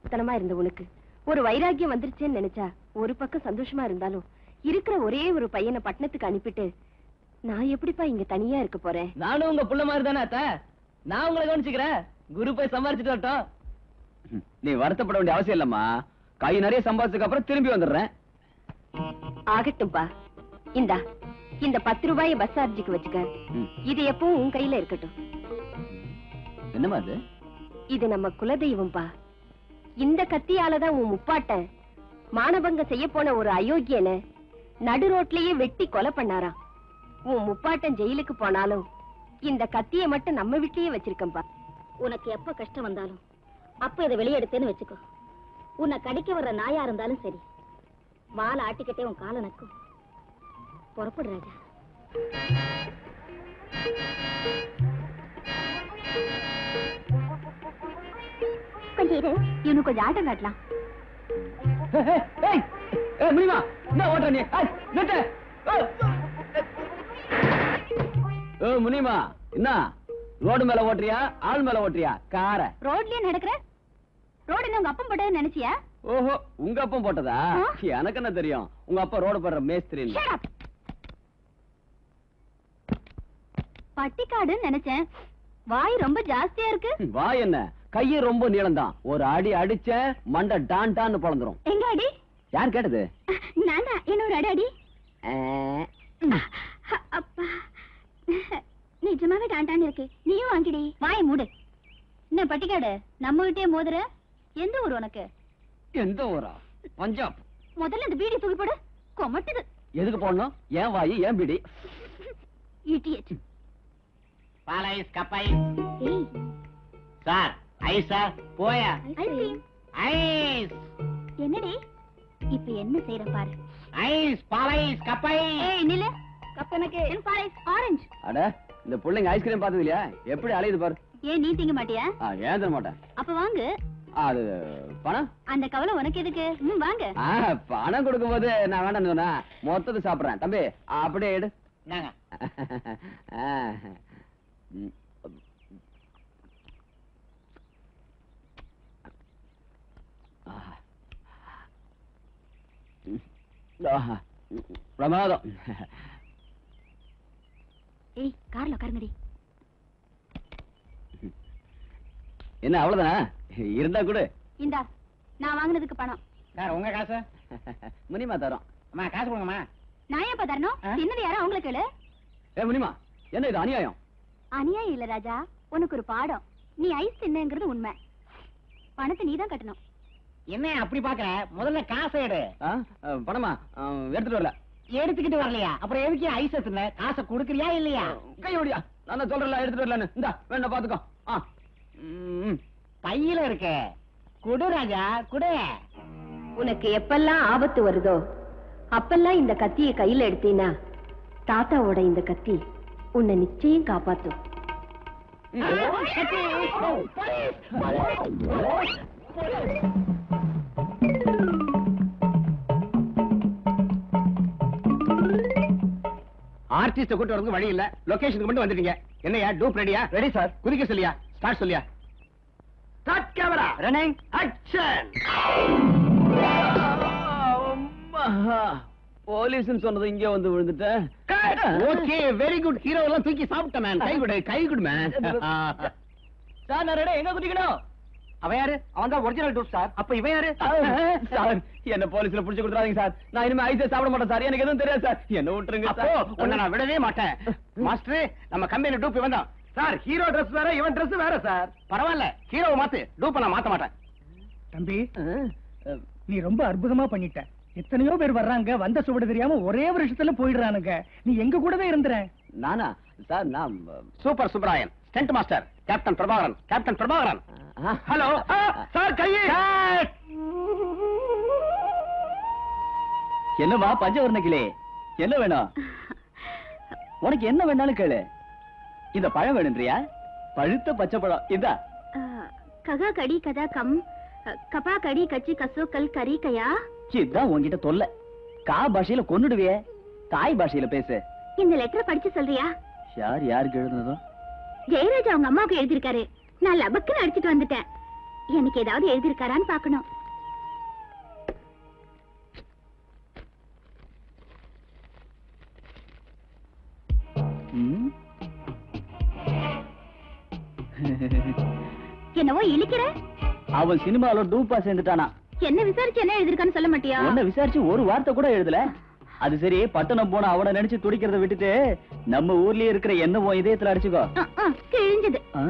தனமா இருந்த உனக்கு ஒரு வைராக்கியம் வந்துருச்சேன்னு நினைச்சா ஒரு பக்கம் சந்தோஷமா இருந்தாலும் இருக்கிற ஒரே ஒரு பையனை பட்டணத்துக்கு அனுப்பிட்டு நான் எப்படிப்பா இங்க தனியா இருக்க போறேன் நானும் உங்க புள்ள மாதிரி தானே அத்த நான் உங்களை கவனிச்சுக்கிறேன் குரு போய் சம்பாரிச்சுட்டு வரட்டும் நீ வருத்தப்பட வேண்டிய அவசியம் இல்லம்மா கை நிறைய சம்பாதிச்சதுக்கு அப்புறம் திரும்பி வந்துடுறேன் ஆகட்டும்பா இந்தா இந்த பத்து ரூபாய பஸ் சார்ஜுக்கு வச்சுக்க ம். இது எப்பவும் உன் கையில இருக்கட்டும் என்னம்மா அது இது நம்ம குலதெய்வம்பா இந்த கத்தியாலதான் உன் முப்பாட்டன் மானபங்கம் செய்ய போன ஒரு அயோக்கியனை நடு ரோட்லயே வெட்டி கொலை பண்ணாராம் உன் முப்பாட்டன் ஜெயிலுக்கு போனாலும் இந்த கத்திய மட்டும் நம்ம வீட்லயே வச்சிருக்கேன்பா உனக்கு எப்ப கஷ்டம் வந்தாலும் அப்ப இதை வெளியெடுத்தேன்னு வச்சுக்கோ உன்னை கடிக்க வர்ற நாயா இருந்தாலும் சரி வாழை ஆட்டிக்கிட்டே உன் காலை நக்கும் புறப்படு ராஜா கொஞ்சம் இரு இவனு கொஞ்சம் ஆட்டம் காட்டலாம் ஏய் ஏய் முடியுமா என்ன ஓட்டுற நீ ஏய், நிறுத்து. ஏய். ஏய் முனிமா என்ன ரோடு மேல ஓட்டுறியா ஆள் மேல ஓட்டுறியா கார ரோட்லயே நடக்கிற ரோடு என்ன உங்க அப்பம் போட்டதுன்னு நினைச்சியா ஓஹோ உங்க அப்பம் போட்டதா ஆ? எனக்கு என்ன தெரியும் உங்க அப்பா ரோடு போடுற மேஸ்திரி Shut up. பட்டிக்காடுன்னு நினைச்சேன் வாய் ரொம்ப ஜாஸ்தியா இருக்கு வா என்ன கைய ரொம்ப நீளம்தான் ஒரு அடி அடிச்ச மண்டை டான் டான்னு பொழந்துரும் எங்க அடி யார் கேட்டது நானா இன்னொரு அடி அடி ஆ, அ- அப்பா நிஜமாவே டாண்டான்னு இருக்கு நீயும் வாங்கிடி வாய் மூடு என்ன பட்டிக்காடு நம்ம கிட்டே மோதுற எந்த ஊர் உனக்கு எந்த ஊரா பஞ்சாப் முதல்ல இந்த பீடி தூக்கி போடு கொமட்டுது எதுக்கு போடணும் ஏன் வாயி ஏன் பிடி இடியட் பால் ஐஸ் கப் ஏய் சார் ஐஸா போயா ஐஸ்கிரீம் ஐஸ் என்னடி இப்ப என்ன செய்யற பாரு ஐஸ் பால் ஐஸ் கப் ஏய் நில்லு கப் எனக்கு பாலைஸ் ஆரஞ்சு அட இந்த பிள்ளைங்க ஐஸ்கிரீம் பார்த்தது இல்லையா எப்படி அலையுது பாரு ஏன் நீ திங்க மாட்டியா ஆ, ஏன் தர மாட்டேன் அப்ப வாங்கு ஆ, அது பணம் அந்த கவலை உனக்கு எதுக்கு ம் வாங்க ஆ, பணம் கொடுக்கும்போது நான் வேண்டாம்னு சொன்னா மொத்தத்தை சாப்பிடுறேன் தம்பி அப்படியே எடு நாங்க ஆ. ம். ஆஹா. ம். ஆஹா. பிரமாதம் ஏய் கார்ல உட்காருங்கடி என்ன அவ்வளவுதானா இருந்தா கூட இந்தா நான் வாங்குனதுக்கு பணம் சார் உங்க காசு முனிமா தரோம் அம்மா காசு கொடுங்கம்மா நான் ஏன் தரணும் ஆ? சின்னது யாரோ அவங்கள கேளு ஏ முனிமா என்ன இது அநியாயம் அநியாயம் இல்ல ராஜா உனக்கு ஒரு பாடம் நீ ஐஸ் தின்னங்கிறது உண்மை பணத்தை நீ தான் கட்டணும் என்ன அப்படி பாக்குற முதல்ல காசை எடு ஆ? ஆ, பணமா ஆ, எடுத்துட்டு வரல எடுத்துக்கிட்டு வரலையா அப்புறம் எதுக்கு ஐஸ் எத்துன காசை கொடுக்கறியா இல்லையா கையோடியா நான் தான் சொல்றேன்ல எடுத்துட்டு வரலன்னு இந்தா வேண்டாம் பாத்துக்கோ ஆ ம், பையில இருக்க குடு ராஜா குடு உனக்கு எப்பெல்லாம் ஆபத்து வருதோ அப்பெல்லாம் இந்த கத்தியை கையில எடுத்தீனா தாத்தாவோட இந்த கத்தி உன்னை நிச்சயம் காப்பாத்தும் ஆர்டிஸ்ட கூட்டு வரதுக்கு வழி இல்ல லொகேஷனுக்கு மட்டும் வந்துட்டீங்க என்னையா டூப் ரெடியா ரெடி சார் குதிக்க சொல்லியா ஸ்டார்ட் சொல்லியா start camera running action police சொன்னது இங்க வந்து விழுந்துட்டேன் ஓகே வெரி குட் ஹீரோ எல்லாம் தூக்கி சாப்பிட்ட மேன் கை கொடு கை கொடு மேன் சார் நான் ரெடி எங்க குதிக்கணும் அவன் யாரு அவன் தான் ஒரிஜினல் டூப் சார் அப்ப இவன் யாரு சார் என்ன போலீஸ்ல புடிச்சு கொடுத்துறாதீங்க சார் நான் இனிமே ஐஸே சாப்பிட மாட்டேன் சார் எனக்கு எதுவும் தெரியாது சார் என்ன விட்டுருங்க அப்போ உன்னை நான் விடவே மாட்டேன் மாஸ்டர் நம்ம கம்பெனி டூப் இவன் தான் சார் ஹீரோ Dress வேற இவன் Dress வேற சார் பரவாயில்ல ஹீரோவை மாத்து டூப்பை நான் மாத்த மாட்டேன் தம்பி நீ ரொம்ப அற்புதமா பண்ணிட்ட எத்தனையோ பேர் வர்றாங்க வந்த சுவடு தெரியாம ஒரே வருஷத்துல போயிடுறானுங்க நீ எங்க கூடவே இருந்துற நானா சார் நான் super Subbarayan stunt master captain Prabhakaran captain Prabhakaran ஆ, ஹலோ சார் கையே என்னவா பஞ்சவர்ண கிளே என்ன வேணும் உனக்கு என்ன வேணாலும் கேளு இந்த பழம் வேணுன்றியா பழுத்த பச்சை பழம் இதா ககா கடி கதா கம் கபா கடி கச்சி கசோ கல் கரி கயா இதுதான் உன்கிட்ட தொல்லை கா பாஷையில கொன்னுடுவியே தாய் பாஷையில பேசு இந்த லெட்டர் படிச்சு சொல்றியா யார் யாருக்கு எழுதுனதோ ஜெயராஜ் அவங்க அம்மாவுக்கு எழுதியிருக்காரு நான் லபக்குன்னு அடிச்சிட்டு வந்துட்டேன் எனக்கு ஏதாவது எழுதியிருக்காரான்னு பார்க்கணும் ம்? என்னவோ இழிக்கிற அவன் சினிமால டூப்பா சேர்ந்துட்டானா என்ன விசாரிச்சு என்ன எழுதிருக்கான்னு சொல்ல மாட்டியா உன்னை விசாரிச்சு ஒரு வார்த்தை கூட எழுதல அது சரி பட்டணம் போன அவனை நினைச்சு துடிக்கிறத விட்டுட்டு நம்ம ஊர்லயே இருக்கிற என்ன உன் இதயத்துல அடிச்சுக்கோ அஹ், அஹ், கிழிஞ்சது ஆ?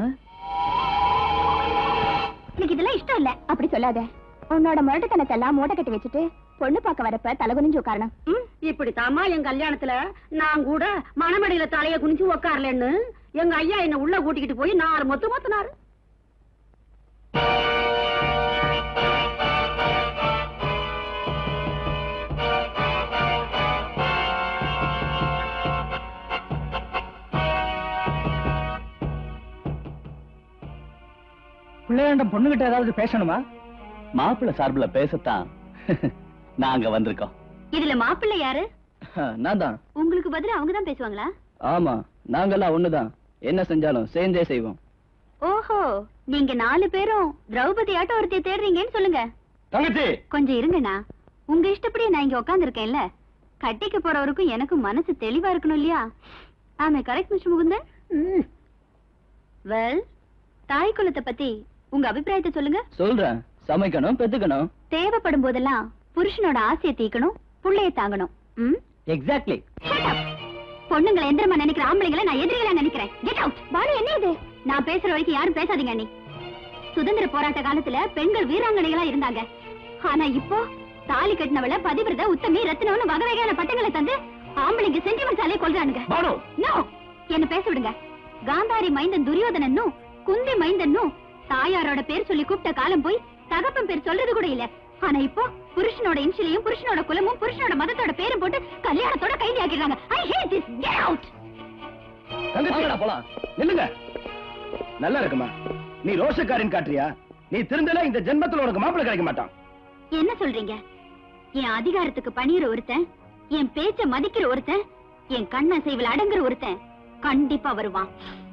எனக்கு இதெல்லாம் இஷ்டம் இல்ல அப்படி சொல்லாத உன்னோட முரட்டுத்தனத்தை எல்லாம் மூட்டை கட்டி வச்சுட்டு பொண்ணு பார்க்க வரப்ப தலை குனிஞ்சு உட்காரணும் இப்படி தாமா என் கல்யாணத்துல நான் கூட மணமடியில தலைய குனிஞ்சு உக்காரலன்னு எங்க ஐயா என்ன உள்ள கூட்டிக்கிட்டு போய் நாலு மொத்து மொத்தினாரு பிள்ளையாண்டம் பொண்ணுகிட்ட ஏதாவது பேசணுமா மாப்பிள்ளை சார்புல பேசத்தான் நாங்க வந்திருக்கோம் இதுல மாப்பிள்ளை யாரு நான் தான் உங்களுக்கு பதிலா அவங்க தான் பேசுவாங்களா ஆமா நாங்கெல்லாம் ஒண்ணுதான் என்ன செஞ்சாலும் சேர்ந்தே செய்வோம் ஓஹோ நீங்க நாலு பேரும் திரௌபதி ஆட்டம் ஒருத்தைய தேடுறீங்கன்னு சொல்லுங்க தங்கச்சி கொஞ்சம் இருங்கண்ணா உங்க இஷ்டப்படி நான் இங்க உட்காந்துருக்கேன்ல கட்டிக்க போறவருக்கும் எனக்கும் மனசு தெளிவா இருக்கணும் இல்லையா ஆமே கரெக்ட் மிஸ்டர் முகுந்தன் வெல் தாய் குலத்தை பத்தி உங்க அபிப்பிராயத்தை சொல்லுங்க சொல்றேன் சமைக்கணும் பெத்துக்கணும் தேவைப்படும் போதெல்லாம் புருஷனோட ஆசையை தீக்கணும் புள்ளைய தாங்கணும் ம்? Exactly Shut up. பொண்ணுங்களை எந்திரமா நினைக்கிற ஆம்பளைங்களை நான் எதிரிகளா நினைக்கிறேன் கெட் அவுட் பாலு என்ன இது நான் பேசுற வரைக்கும் யாரும் பேசாதீங்க அண்ணி சுதந்திர போராட்ட காலத்துல பெண்கள் வீராங்கனைகளா இருந்தாங்க ஆனா இப்போ தாலி கட்டினவள பதிவிரத உத்தமி ரத்னம்னு வகை வகையான பட்டங்களை தந்து ஆம்பளைங்க சென்டிமெண்ட்ஸாலே கொள்றானுங்க பானு நோ என்ன பேச விடுங்க காந்தாரி மைந்தன் துரியோதனனும் குந்தி மைந்தனும் தாயாரோட பேர் சொல்லி கூப்பிட்ட காலம் போய் தகப்பன் பேர் சொல்றது கூட இல்ல ஆனா இப்போ புருஷனோட இன்சிலையும் புருஷனோட குலமும் புருஷனோட மதத்தோட பேரும் போட்டு கல்யாணத்தோட கைதி ஆக்கிடுறாங்க I hate this get out தங்கச்சி போலாம் நில்லுங்க நல்லா இருக்குமா நீ ரோஷக்காரின் காட்டுறியா நீ திருந்தல இந்த ஜென்மத்துல உனக்கு மாப்பிள்ளை கிடைக்க மாட்டான் என்ன சொல்றீங்க என் அதிகாரத்துக்கு பணியிற ஒருத்தன் என் பேச்ச மதிக்கிற ஒருத்தன் என் கண்ண செய்வல அடங்குற ஒருத்தன் கண்டிப்பா வருவான்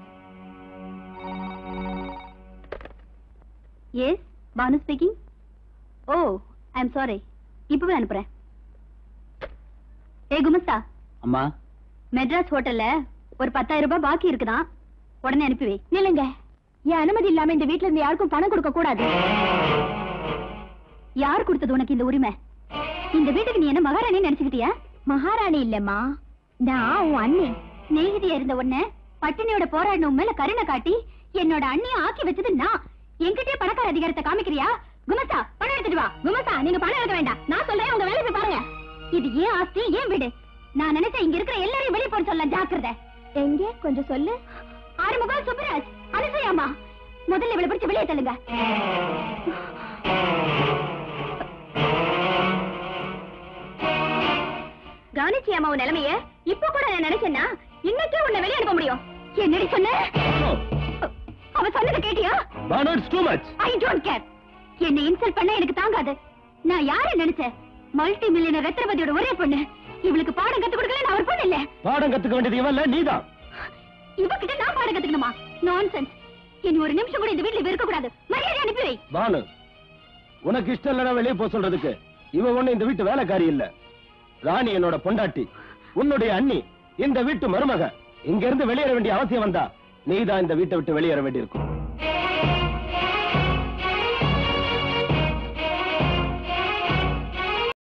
yes Bhanu speaking oh I am sorry இப்பவே அனுப்புறேன் ஏ குமஸ்தா அம்மா மெட்ராஸ் ஹோட்டல்ல ஒரு பத்தாயிரம் ரூபாய் பாக்கி இருக்குதான் உடனே அனுப்பி வை நில்லுங்க என் அனுமதி இல்லாம இந்த வீட்ல இருந்து யாருக்கும் பணம் கொடுக்க கூடாது யார் கொடுத்தது உனக்கு இந்த உரிமை இந்த வீட்டுக்கு நீ என்ன மகாராணி நினைச்சுக்கிட்டியா மகாராணி இல்லம்மா நான் உன் அண்ணி நேகிதியா இருந்த உன்ன பட்டினியோட போராடின உன் மேல கருணை காட்டி என்னோட அண்ணிய ஆக்கி வச்சது நான் என்கிட்டயே பணக்கார அதிகாரத்தை காமிக்கிறியா குமஸ்தா பணம் எடுத்துட்டு வா குமஸ்தா நீங்க பணம் எடுக்க வேண்டாம் நான் சொல்றேன் உங்க வேலையை போய் பாருங்க இது ஏன் ஆஸ்தி ஏன் வீடு நான் நினைச்சேன் இங்க இருக்கிற எல்லாரையும் வெளிய போட சொல்ல ஜாக்கிரதை எங்க கொஞ்சம் சொல்லு ஆறுமுகம் சுப்பராஜ் அனுசையாமா முதல்ல இவளை பிடிச்சு வெளியே தள்ளுங்க கவனிச்சியாமா உன் நிலைமைய இப்ப கூட நான் நினைச்சேன்னா இன்னைக்கே உன்னை வெளியே அனுப்ப முடியும் என்னடி சொன்ன அவ சொன்னதை கேட்டியா Bhanu it's too much I don't care என்னை இன்சல்ட் பண்ண எனக்கு தாங்காது நான் யாரை நினைச்சேன் மல்டி மில்லியனர் ரத்னபதியோட ஒரே பொண்ணு இவளுக்கு பாடம் கத்து கொடுக்கல நான் ஒரு பொண்ணு இல்ல பாடம் கத்துக்க வேண்டியது இவன் இல்ல நீதான் இவகிட்ட நான் பாடம் கத்துக்கணுமா நான்சென்ஸ் இனி ஒரு நிமிஷம் கூட இந்த வீட்ல இவ இருக்க கூடாது மரியாதை அனுப்பி வை பானு உனக்கு இஷ்டம் இல்லைன்னா வெளியே போக சொல்றதுக்கு இவ ஒண்ணு இந்த வீட்டு வேலைக்காரி இல்ல ராணி என்னோட பொண்டாட்டி உன்னுடைய அண்ணி இந்த வீட்டு மருமக இங்க இருந்து வெளியேற வேண்டிய அவசியம் வந்தா நீதான் இந்த வீட்டை விட்டு வெளியேற வேண்டியிருக்கும்